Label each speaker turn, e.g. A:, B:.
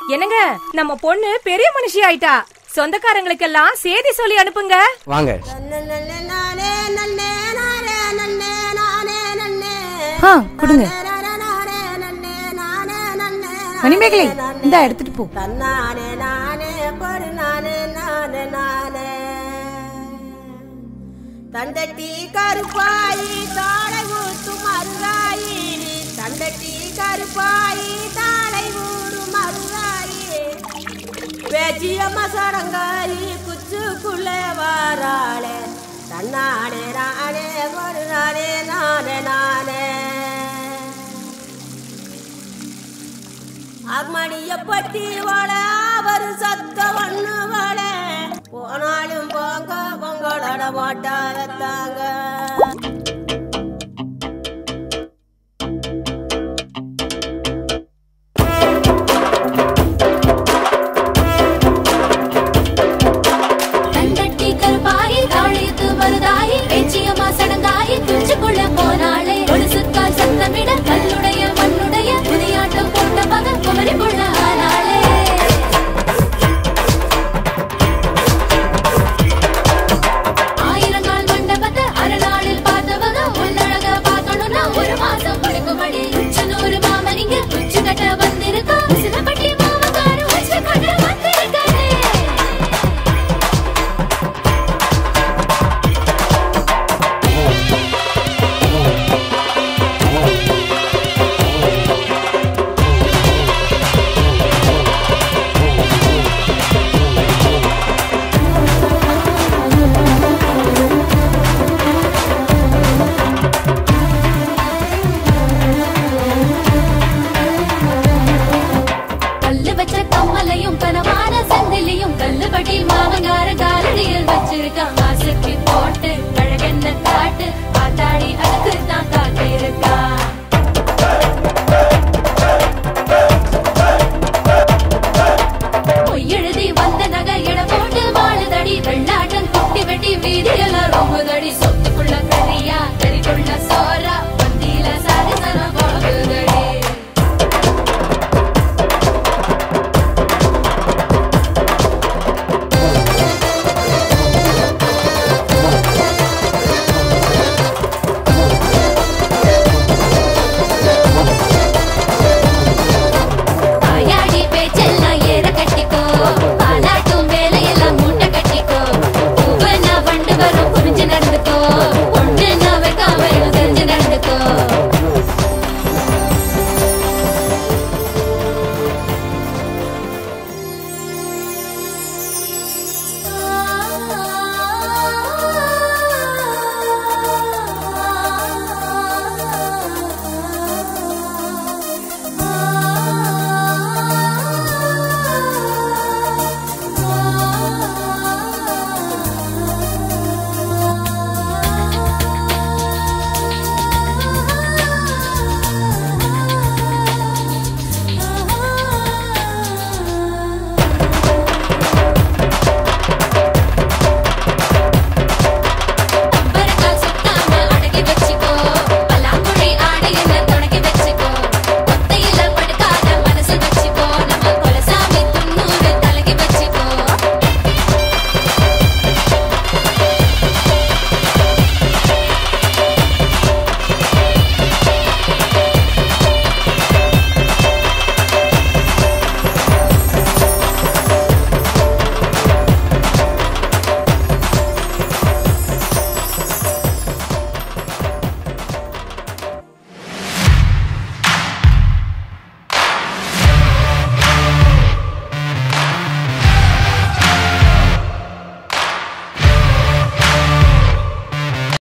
A: என்னங்க நம்ம பொண்ணு பெரிய மனுஷி ஆயிட்டா சொந்தக்காரங்களுக்கெல்லாம் செய்தி சொல்லி அனுப்புங்க
B: வாங்க
C: ஆ கொடுங்க மணிமேகலை இந்தா எடுத்துட்டு போ
D: தன்னானே நானே படு நானே நானே நானே தண்டட்டி கருப்பாயி தாளை ஊத்து மருகாயி தண்டட்டி கருப்பாயி தாளை ஊரு மருகாயி பேச்சியம்மா சடங்காயி குச்சுக்குள்ளே வாராளே தன்னானே நானே படு நானே நானே நானே அக்மணிய பட்டி வாழ அவர் சத்த ஒண்ணு வாழ போனாலும் போங்க பொங்கலோட மாட்டாரத்தாங்க
E: தண்டட்டி கருப்பாயி தாழியத்து மருதாயி பேச்சியம்மா சடங்காயி குஞ்சுக்குள்ள போனாளே ஒடுசுக்கால் சத்தமிட கல்லுடைய மண்ணுடைய புதியாட்டம் போட்ட மகன் குமரி புள்ள ஆனாளே ஆயிரங்கால் மண்டபத்தை அரைநாளில் பார்த்தவங்க உள்ளழக பார்க்கணும்னா ஒரு மாசம் கொடுக்கும்படி உச்சனூர் மாமன் இங்க உச்சு கட்ட வந்திருக்கா சிலப்பட்டி மாமக்கார உச்சு கட்ட வந்திருக்கானே கல்லு வச்ச கம்மலையும் கனவான செந்திலையும் கல்லுபடி மாமங்கார காலடியில் வச்சிருக்கான் ஆசைக்கு போட்டு